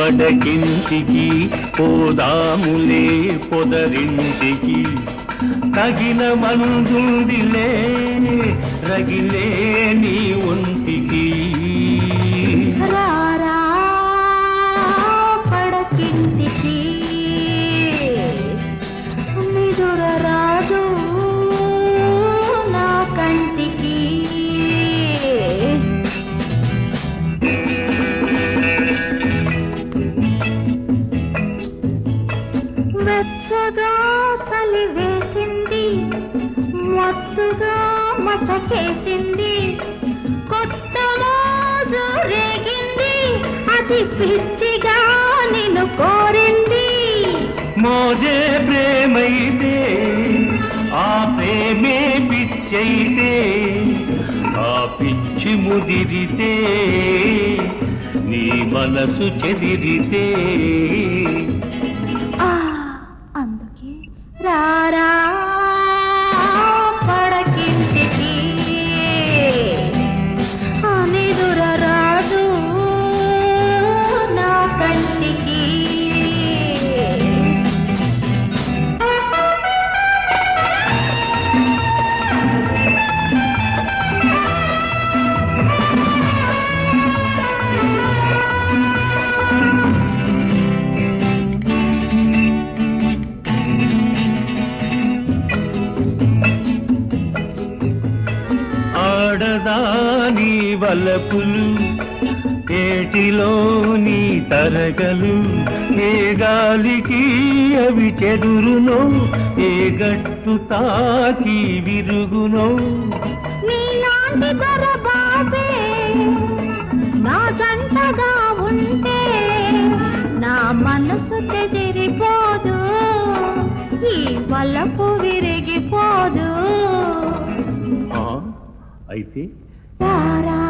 పడకింటికి పోదాములే పొదరింటికి తగిన మందుందిలే రగిలే నీ ఒంటికి రారా పడకింటికి నిదుర రాజు నా కంటికి వెచ్చగా చలి వేసింది మత్తుగా మచకేసింది కొత్త మోజు రేగింది అది పిచ్చిగా నిన్ను కోరింది మోజే ప్రేమైతే ఆ ప్రేమే పిచ్చైతే ఆ పిచ్చి ముదిరితే నీ మనసు చెదిరితే ఆ అందుకే రారా పడకింటికి ఆ నిదుర రాజు నా కంటికి ఆడదాని వలపులు ఏటిలోని తరగలు ఏ గాలికి అవి చెదురునో ఏ గట్టు తాకి విరుగునో నీలాంటి దొరబాబే నా జంటగా ఉంటే నా మనసు చెదిరిపోదు ఈ వల్లపు విరిగిపోదు ఆ, అయితే రారా